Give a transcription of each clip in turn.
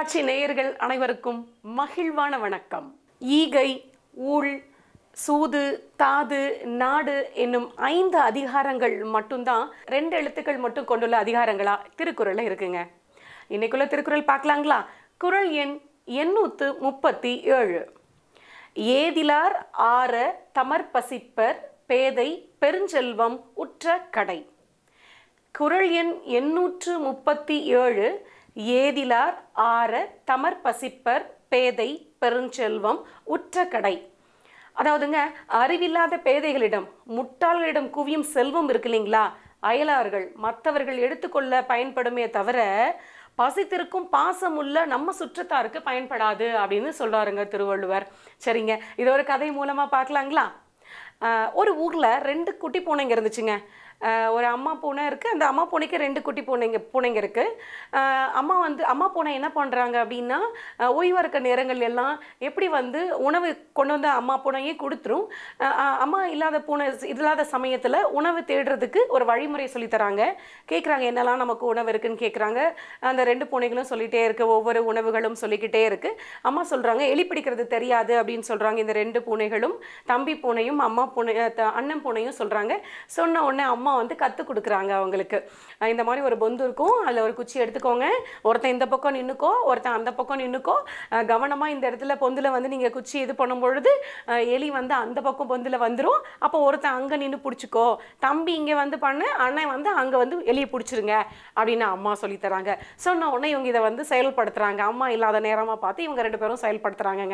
தொலைக்காட்சி நேயர்கள் அனைவருக்கும் மகிழ்வான வணக்கம் ஈகை ஊழ் சூது தாது நாடு என்னும் ஐந்து அதிகாரங்கள் மட்டும்தான் ரெண்டு எழுத்துக்கள் மட்டும் கொண்டுள்ள அதிகாரங்களா திருக்குறள்ல இருக்குங்க இன்னைக்குள்ள திருக்குறள் பார்க்கலாங்களா குறள் எண் எண்ணூத்து முப்பத்தி ஏழு ஏதிலார் ஆர தமர்பசிப்பர் பேதை பெருஞ்செல்வம் உற்ற கடை குறள் எண் எண்ணூற்று முப்பத்தி ஏழு ஏதிலார் ஆர தமர் பசிப்பர் பேதை பெருஞ்செல்வம் உற்ற கடை அதாவதுங்க அறிவில்லாத பேதைகளிடம் முட்டாள்களிடம் குவியும் செல்வம் இருக்கு இல்லைங்களா அயலார்கள் மற்றவர்கள் எடுத்துக்கொள்ள பயன்படுமே தவிர பசித்திருக்கும் பாசமுள்ள நம்ம சுற்றத்தாருக்கு பயன்படாது அப்படின்னு சொல்றாருங்க திருவள்ளுவர் சரிங்க இது ஒரு கதை மூலமா பார்க்கலாங்களா ஆஹ் ஒரு ஊர்ல ரெண்டு குட்டி பூனைங்க இருந்துச்சுங்க ஆஹ் ஒரு அம்மா பூனை இருக்குது அந்த அம்மா பூனைக்கு ரெண்டு குட்டி பூனைங்க பூனைங்க இருக்குது அம்மா வந்து அம்மா பூனை என்ன பண்ணுறாங்க அப்படின்னா ஆஹ் ஓய்வாக இருக்க நேரங்கள் எல்லாம் எப்படி வந்து உணவு கொண்டு வந்து அம்மா பூனையே கொடுத்துரும் ஆஹ் ஆஹ் அம்மா இல்லாத பூனை இல்லாத சமயத்தில் உணவு தேடுறதுக்கு ஒரு வழிமுறை சொல்லித் தராங்க கேட்குறாங்க என்னெல்லாம் நமக்கு உணவு இருக்குன்னு கேட்குறாங்க அந்த ரெண்டு பூனைகளும் சொல்லிகிட்டே இருக்கு ஒவ்வொரு உணவுகளும் சொல்லிக்கிட்டே இருக்கு அம்மா சொல்கிறாங்க எலி பிடிக்கிறது தெரியாது அப்படின்னு சொல்கிறாங்க இந்த ரெண்டு பூனைகளும் தம்பி பூனையும் அம்மா பூனை அஹ் த- அண்ணன் பூனையும் சொல்கிறாங்க சொன்ன உடனே அம்மா வந்து கற்றுக் கொடுக்குறாங்க அவங்களுக்கு அஹ் இந்த மாதிரி ஒரு பொந்து இருக்கும் அதில் ஒரு குச்சி எடுத்துக்கோங்க ஒருத்தன் இந்த பக்கம் நின்றுக்கோ ஒருத்தன் அந்த பக்கம் நின்றுக்கோ கவனமாக இந்த இடத்துல பொந்தில் வந்து நீங்கள் குச்சி இது பண்ணும் பொழுது அஹ் எலி வந்து அந்த பக்கம் பொந்தில் வந்துடும் அப்போ ஒருத்தன் அங்கே நின்று பிடிச்சிக்கோ தம்பி இங்கே வந்து பண்ணு அண்ணன் வந்து அங்கே வந்து எலியை பிடிச்சிருங்க அப்படின்னு அம்மா சொல்லித் தராங்க சொன்ன உடனே இவங்க இதை வந்து செயல்படுத்துகிறாங்க அம்மா இல்லாத நேரமாக பார்த்து இவங்க ரெண்டு பேரும் செயல்படுத்துகிறாங்கங்க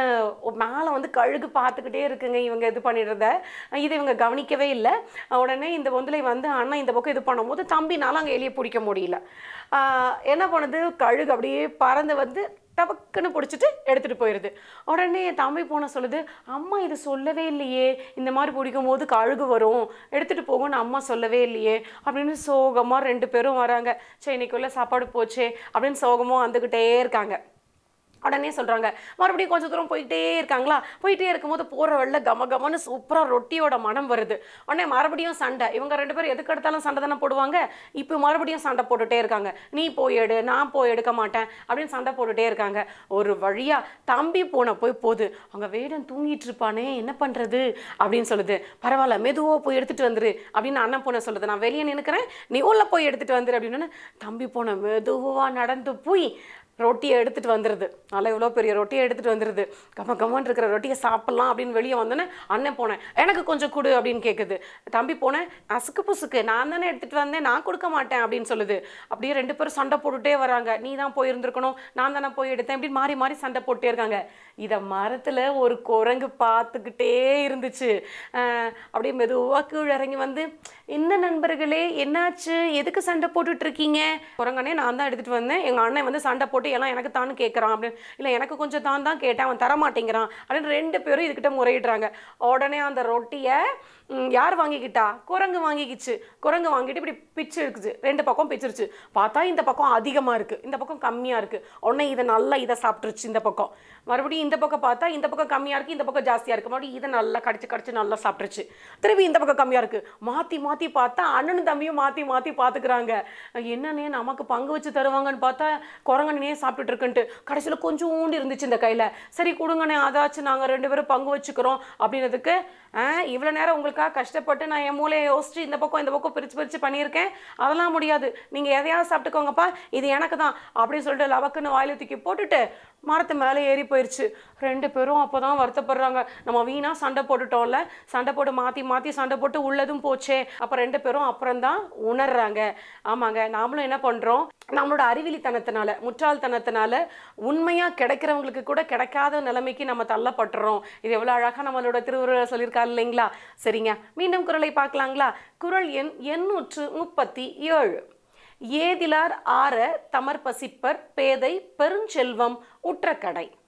மேலே வந்து கழுகு பார்த்துக்கிட்டே இருக்குங்க இவங்க இது பண்ணிடுறத இதை இவங்க கவனிக்கவே இல்லை உடனே இந்த பொந்திலை வந்து அண்ணன் இந்த பக்கம் இது பண்ணும்போது தம்பினால அங்கே எலியை பிடிக்க முடியல ஆஹ் என்ன பண்ணுது கழுகு அப்படியே பறந்து வந்து டபக்குன்னு பிடிச்சிட்டு எடுத்துகிட்டு போயிடுது உடனே தம்பி போன சொல்லுது அம்மா இது சொல்லவே இல்லையே இந்த மாதிரி பிடிக்கும் போது கழுகு வரும் எடுத்துகிட்டு போகும்னு அம்மா சொல்லவே இல்லையே அப்படின்னு சோகமாக ரெண்டு பேரும் வராங்க சரி இன்னைக்குள்ள சாப்பாடு போச்சே அப்படின்னு சோகமாக வந்துக்கிட்டே இருக்காங்க உடனே சொல்கிறாங்க மறுபடியும் கொஞ்சம் தூரம் போயிட்டே இருக்காங்களா போயிட்டே இருக்கும்போது போகிற வழில கம கமன்னு சூப்பராக ரொட்டியோட மனம் வருது உடனே மறுபடியும் சண்டை இவங்க ரெண்டு பேரும் எதுக்கு எடுத்தாலும் சண்டை தானே போடுவாங்க இப்போ மறுபடியும் சண்டை போட்டுட்டே இருக்காங்க நீ போய் எடு நான் போய் எடுக்க மாட்டேன் அப்படின்னு சண்டை போட்டுட்டே இருக்காங்க ஒரு வழியாக தம்பி போன போய் போகுது அவங்க வேடன் தூங்கிட்டு இருப்பானே என்ன பண்ணுறது அப்படின்னு சொல்லுது பரவாயில்ல மெதுவாக போய் எடுத்துகிட்டு வந்துரு அப்படின்னு அண்ணன் போன சொல்லுது நான் வெளியே நினைக்கிறேன் நீ உள்ள போய் எடுத்துகிட்டு வந்துரு அப்படின்னு தம்பி போன மெதுவாக நடந்து போய் ரொட்டியை எடுத்துகிட்டு வந்துடுது நல்லா இவ்வளோ பெரிய ரொட்டியை எடுத்துகிட்டு வந்துடுது கம்ம கம்மன் இருக்கிற ரொட்டியை சாப்பிட்லாம் அப்படின்னு வெளியே வந்தோன்னே அண்ணன் போனேன் எனக்கு கொஞ்சம் கொடு அப்படின்னு கேட்குது தம்பி போனேன் அசுக்கு புசுக்கு நான் தானே எடுத்துகிட்டு வந்தேன் நான் கொடுக்க மாட்டேன் அப்படின்னு சொல்லுது அப்படியே ரெண்டு பேரும் சண்டை போட்டுட்டே வராங்க நீ தான் போயிருந்துருக்கணும் நான் தானே போய் எடுத்தேன் இப்படி மாறி மாறி சண்டை போட்டே இருக்காங்க இதை மரத்தில் ஒரு குரங்கு பார்த்துக்கிட்டே இருந்துச்சு அஹ் அப்படியே மெதுவாக கீழே இறங்கி வந்து என்ன நண்பர்களே என்னாச்சு எதுக்கு சண்டை போட்டுட்டு இருக்கீங்க குரங்கனே நான் தான் எடுத்துகிட்டு வந்தேன் எங்கள் அண்ணன் வந்து சண்டை போட்டு எல்லாம் எனக்கு தானு கேட்குறான் அப்படின்னு இல்லை எனக்கு கொஞ்சம் தான் தான் கேட்டேன் அவன் தர மாட்டேங்கிறான் அப்படின்னு ரெண்டு பேரும் இதுக்கிட்ட முறையிடுறாங்க உடனே அந்த ரொட்டியை ம், யார் வாங்கிக்கிட்டா குரங்கு வாங்கிக்கிச்சு குரங்கு வாங்கிட்டு இப்படி பிச்சு இருக்குது ரெண்டு பக்கம் பிச்சிருச்சு பார்த்தா இந்த பக்கம் அதிகமாக இருக்குது இந்த பக்கம் கம்மியாக இருக்குது உடனே இதை நல்லா இதை சாப்பிட்ருச்சு இந்த பக்கம் மறுபடியும் இந்த பக்கம் பார்த்தா இந்த பக்கம் கம்மியாக இருக்குது இந்த பக்கம் ஜாஸ்தியாக இருக்குது மறுபடியும் இதை நல்லா கடிச்சு கடிச்சு நல்லா சாப்பிட்ருச்சு திருப்பி இந்த பக்கம் கம்மியாக இருக்குது மாற்றி மாற்றி பார்த்தா அண்ணனும் தம்பியும் மாற்றி மாற்றி பார்த்துக்கிறாங்க என்னன்னே நமக்கு பங்கு வச்சு தருவாங்கன்னு பார்த்தா குரங்கனே சாப்பிட்டுட்டு இருக்குன்ட்டு கடைசியில் கொஞ்சோண்டு இருந்துச்சு இந்த கையில் சரி கொடுங்கண்ணே அதாச்சும் நாங்கள் ரெண்டு பேரும் பங்கு வச்சுக்கிறோம் அப்படின்னதுக்கு இவ்வளோ நேரம் உங்களுக்காக கஷ்டப்பட்டு நான் என் மூலையை யோசிச்சு இந்த பக்கம் இந்த பக்கம் பிரித்து பிரித்து பண்ணியிருக்கேன் அதெல்லாம் முடியாது நீங்கள் எதையாவது சாப்பிட்டுக்கோங்கப்பா இது எனக்கு தான் அப்படின்னு சொல்லிட்டு லவக்குன்னு வாயில தூக்கி போட்டுட்டு மரத்து மேலே ஏறி போயிடுச்சு ரெண்டு பேரும் அப்போ தான் வருத்தப்படுறாங்க நம்ம வீணாக சண்டை போட்டுட்டோம்ல சண்டை போட்டு மாற்றி மாற்றி சண்டை போட்டு உள்ளதும் போச்சே அப்போ ரெண்டு பேரும் அப்புறம் தான் உணர்றாங்க ஆமாங்க நாமளும் என்ன பண்ணுறோம் நம்மளோட அறிவிலித்தனத்தினால முட்டாள்தனத்தினால உண்மையாக கிடைக்கிறவங்களுக்கு கூட கிடைக்காத நிலைமைக்கு நம்ம தள்ளப்பட்டுறோம் இது எவ்வளோ அழகாக நம்மளோட திருவுருளர் சொல்லியிருக்காரு இல்லைங்களா சரிங்க மீண்டும் குரலை பார்க்கலாங்களா குரல் எண் எண்ணூற்று முப்பத்தி ஏழு ஏதிலார் ஆர தமர் பசிப்பர் பேதை பெருஞ்செல்வம் உற்ற கடை